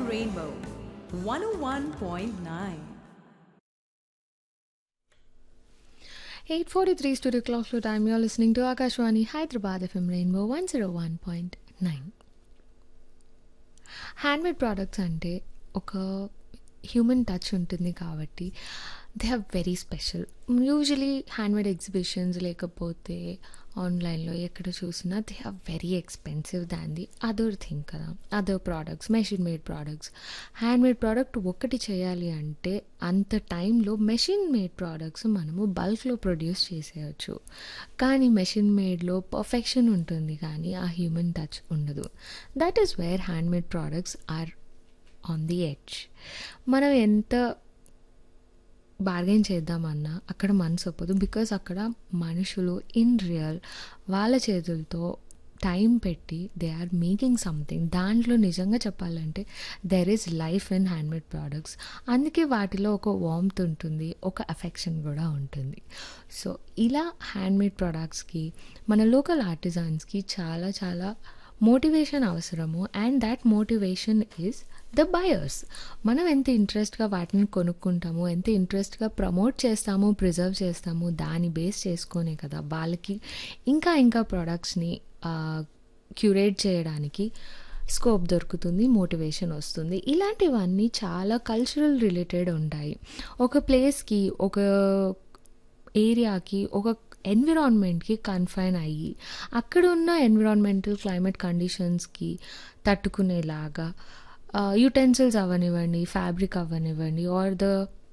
Rainbow 101.9. 843 studio clock flow time. You're listening to Akashwani Hyderabad FM Rainbow 101.9. Handmade products అంటే ఒక human touch ఉంటుంది కాబట్టి they are very special usually handmade exhibitions లేకపోతే ఆన్లైన్లో ఎక్కడ చూసినా they are very expensive than the other thing కదా other products machine made products handmade product ఒకటి చేయాలి అంటే అంత టైంలో మెషిన్ మేడ్ ప్రోడక్ట్స్ మనము బల్క్లో ప్రొడ్యూస్ చేసేయచ్చు కానీ మెషిన్ మేడ్లో పర్ఫెక్షన్ ఉంటుంది కానీ ఆ హ్యూమన్ టచ్ ఉండదు that is where handmade products are on the edge మనం ఎంత బార్గెన్ చేద్దామన్నా అక్కడ మనసు ఒప్పదు బికాస్ అక్కడ మనుషులు ఇన్ రియల్ వాళ్ళ చేతులతో టైం పెట్టి దే ఆర్ మేకింగ్ సంథింగ్ దాంట్లో నిజంగా చెప్పాలంటే there is life in handmade products అందుకే వాటిలో ఒక వామ్త్ ఉంటుంది ఒక అఫెక్షన్ కూడా ఉంటుంది సో ఇలా హ్యాండ్మేడ్ ప్రోడక్ట్స్కి మన లోకల్ ఆర్టిజాన్స్కి చాలా చాలా మోటివేషన్ అవసరము and that motivation is the buyers మనం ఎంత ఇంట్రెస్ట్గా వాటిని కొనుక్కుంటాము ఎంత ఇంట్రెస్ట్గా ప్రమోట్ చేస్తాము ప్రిజర్వ్ చేస్తాము దాన్ని బేస్ చేసుకొనే కదా వాళ్ళకి ఇంకా ఇంకా ప్రోడక్ట్స్ని క్యూరేట్ చేయడానికి స్కోప్ దొరుకుతుంది మోటివేషన్ వస్తుంది ఇలాంటివన్నీ చాలా కల్చరల్ రిలేటెడ్ ఉంటాయి ఒక ప్లేస్కి ఒక ఏరియాకి ఒక ఎన్విరాన్మెంట్కి కన్ఫైన్ అయ్యి అక్కడ ఉన్న ఎన్విరాన్మెంటల్ క్లైమేట్ కండిషన్స్కి తట్టుకునేలాగా యుటెన్సిల్స్ అవ్వనివ్వండి ఫ్యాబ్రిక్ అవ్వనివ్వండి ఆర్ ద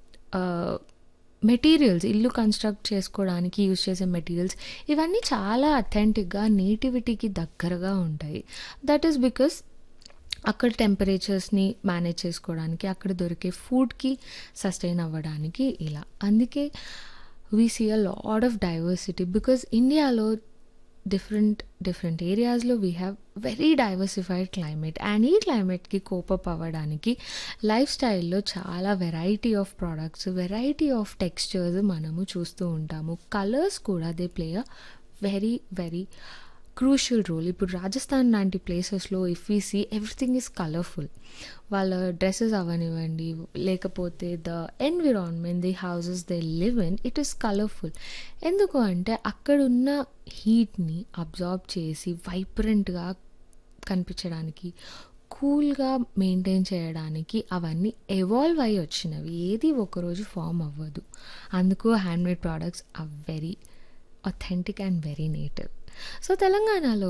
మెటీరియల్స్ ఇల్లు కన్స్ట్రక్ట్ చేసుకోవడానికి యూజ్ చేసే మెటీరియల్స్ ఇవన్నీ చాలా అథెంటిక్గా నేటివిటీకి దగ్గరగా ఉంటాయి దట్ ఈస్ బికాస్ అక్కడ టెంపరేచర్స్ని మేనేజ్ చేసుకోవడానికి అక్కడ దొరికే ఫుడ్కి సస్టైన్ అవ్వడానికి ఇలా అందుకే we see a lot of diversity because ఇండియాలో డిఫరెంట్ డిఫరెంట్ ఏరియాస్లో we have very diversified climate and ఈ క్లైమేట్కి కోపప్ అవ్వడానికి లైఫ్ స్టైల్లో చాలా variety of products variety of textures మనము చూస్తూ ఉంటాము కలర్స్ కూడా they play a very very crucial role ఇప్పుడు రాజస్థాన్ లాంటి ప్లేసెస్లో if we see everything is colourful వాళ్ళ డ్రెస్సెస్ అవనివ్వండి లేకపోతే the environment the houses they live in it is colourful ఎందుకు అంటే అక్కడున్న హీట్ని అబ్జార్బ్ చేసి వైబ్రెంట్గా కనిపించడానికి కూల్గా మెయింటైన్ చేయడానికి అవన్నీ ఎవాల్వ్ అయ్యి వచ్చినవి ఏది ఒకరోజు ఫామ్ అవ్వదు అందుకు handmade products are very authentic and very native so తెలంగాణలో